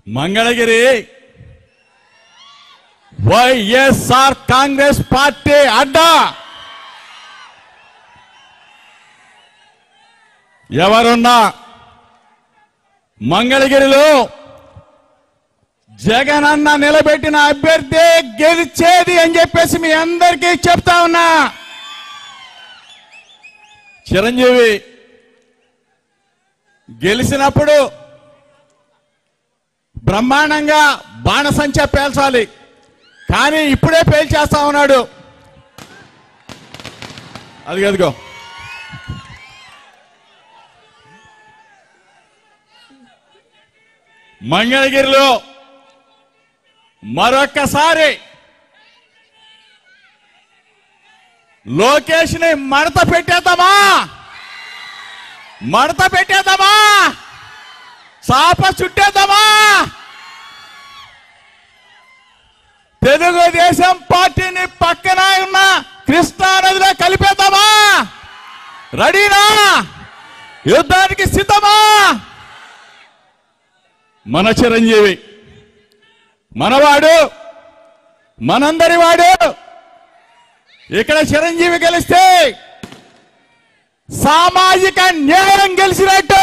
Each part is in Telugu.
మంగళగిరి వైఎస్ఆర్ కాంగ్రెస్ పార్టీ అడ్డా ఎవరున్నా మంగళగిరిలో జగనన్న నిలబెట్టిన అభ్యర్థి గెలిచేది అని చెప్పేసి మీ అందరికీ చెప్తా ఉన్నా చిరంజీవి గెలిచినప్పుడు బ్రహ్మాండంగా బాణసంచ పేల్చాలి కానీ ఇప్పుడే పేల్చేస్తా ఉన్నాడు అది అదిగో మంగళగిరిలో మరొక్కసారి లోకేష్ ని మడత పెట్టేద్దామా మడత పెట్టేద్దామా చాప చుట్టేద్దామా తెలుగుదేశం పార్టీని పక్కన ఉన్న కృష్ణా నదిలో కలిపేద్దామా రెడీనా యుద్ధానికి సిద్ధమా మన చిరంజీవి మనవాడు మనందరి వాడు ఇక్కడ చిరంజీవి గెలిస్తే సామాజిక న్యాయం గెలిచినట్టు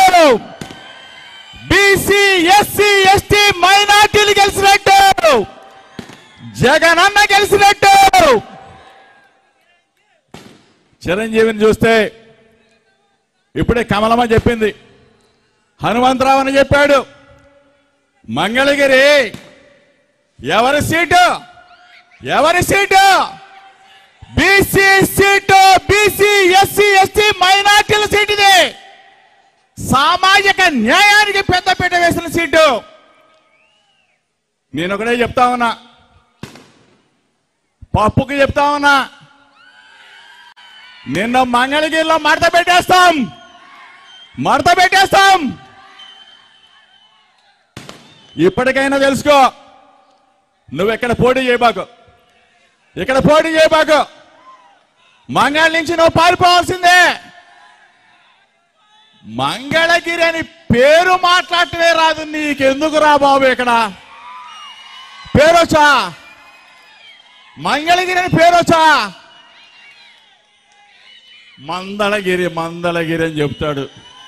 బీసీ ఎస్సీ ఎస్టీ మైనార్టీలు గెలిచినట్టు జగనన్న గెలిచినట్టు చిరంజీవిని చూస్తే ఇప్పుడే కమలమ్మ చెప్పింది హనుమంతరావు అని చెప్పాడు మంగళగిరి ఎవరి సీటు ఎవరి seat BC seat BC SC ST మైనార్టీల సీట్ ఇది సామాజిక న్యాయానికి పెద్దపీట వేసిన సీటు నేను ఒకటే చెప్తా ఉన్నా పప్పుకి చెప్తా ఉన్నా నిన్న మంగళగిరిలో మడత పెట్టేస్తాం మడత పెట్టేస్తాం ఇప్పటికైనా తెలుసుకో నువ్వు ఎక్కడ పోటీ చేయబాకు ఇక్కడ పోటీ చేయబాకు మంగళ నుంచి నువ్వు పారిపోవాల్సిందే మంగళగిరి అని పేరు మాట్లాడటమే రాదు నీకెందుకు రా బాబు ఇక్కడ పేరొచ్చా మంగళగిరి అని పేరొచ్చా మందళగిరి మందళగిరి అని చెప్తాడు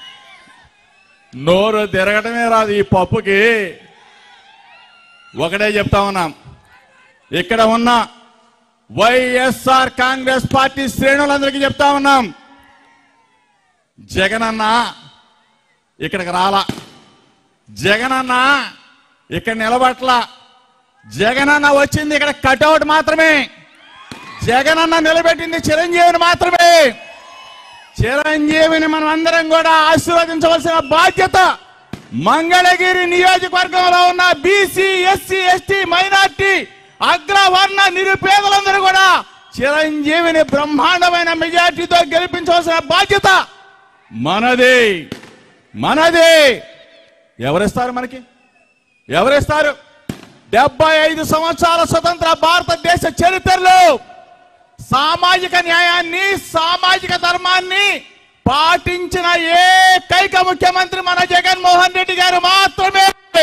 నోరు తిరగటమే రాదు ఈ పప్పుకి ఒకటే చెప్తా ఉన్నాం ఇక్కడ ఉన్న వైఎస్ఆర్ కాంగ్రెస్ పార్టీ శ్రేణులందరికీ చెప్తా ఉన్నాం జగనన్న ఇక్కడికి రాలా జగనన్న ఇక్కడ నిలబట్ల జగనన్న వచ్చింది ఇక్కడ కటౌట్ మాత్రమే జగనన్న నిలబెట్టింది చిరంజీవిని మాత్రమే చిరంజీవిని మనం అందరం కూడా ఆశీర్వదించవలసిన బాధ్యత మంగళగిరి నియోజకవర్గంలో ఉన్న బీసీ ఎస్సీ ఎస్టీ మైనార్టీ అగ్రవర్ణ నిరుపేదలందరూ కూడా చిరంజీవిని బ్రహ్మాండమైన మెజార్టీతో గెలిపించవలసిన బాధ్యత మనది మనది ఎవరిస్తారు మనకి ఎవరిస్తారు డెబ్బై ఐదు సంవత్సరాల స్వతంత్ర భారతదేశ చరిత్రలో సామాజిక న్యాయాన్ని సామాజిక ధర్మాన్ని పాటించిన ఏకైక ముఖ్యమంత్రి మన జగన్మోహన్ రెడ్డి గారు మాత్రమే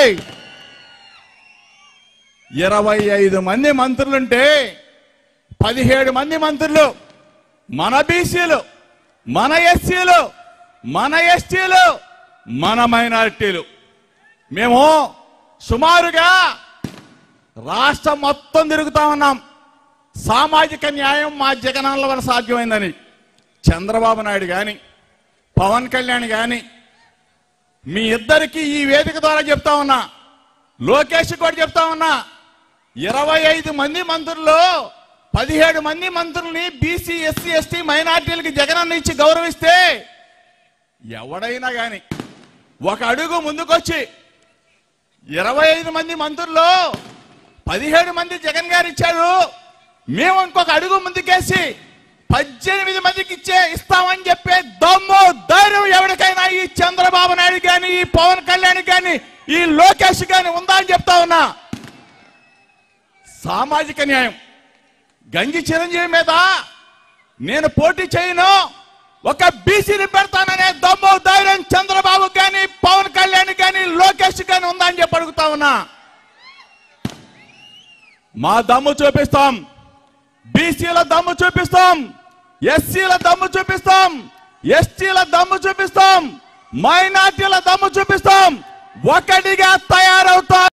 ఇరవై ఐదు మంది మంత్రులుంటే పదిహేడు మంది మంత్రులు మన బీసీలు మన ఎస్సీలు మన ఎస్టీలు మన మైనారిటీలు మేము సుమారుగా రాష్ట్రం మొత్తం తిరుగుతా ఉన్నాం సామాజిక న్యాయం మా జగనన్న వల్ల సాధ్యమైందని చంద్రబాబు నాయుడు కానీ పవన్ కళ్యాణ్ కానీ మీ ఇద్దరికి ఈ వేదిక ద్వారా చెప్తా ఉన్నా లోకేష్ కూడా చెప్తా ఉన్నా ఇరవై ఐదు మంది మంత్రుల్లో పదిహేడు మంది మంత్రుల్ని బీసీ ఎస్సీ ఎస్టీ మైనార్టీలకి జగనన్న ఇచ్చి గౌరవిస్తే ఎవడైనా గాని ఒక అడుగు ముందుకొచ్చి ఇరవై ఐదు మంది మంత్రుల్లో పదిహేడు మంది జగన్ గారు ఇచ్చారు మేము ఇంకొక అడుగు ముందుకేసి పద్దెనిమిది మందికి ఇచ్చే ఇస్తామని చెప్పే దమ్ము ధైర్యం ఎవరికైనా ఈ చంద్రబాబు నాయుడు కానీ ఈ పవన్ కళ్యాణ్ కానీ ఈ లోకేష్ కానీ ఉందా అని చెప్తా ఉన్నా సామాజిక న్యాయం గంజి చిరంజీవి మీద నేను పోటీ చేయను ఒక బీసీని పెడతాననే దమ్ము ధైర్యం చంద్రబాబు కానీ పవన్ కళ్యాణ్ కానీ లోకేష్ కానీ ఉందని చెప్పి అడుగుతా ఉన్నా మా దమ్ము చూపిస్తాం బీసీల దమ్ము చూపిస్తాం ఎస్సీల దమ్ము చూపిస్తాం ఎస్టీల దమ్ము చూపిస్తాం మైనార్టీల దమ్ము చూపిస్తాం ఒకటిగా తయారవుతాం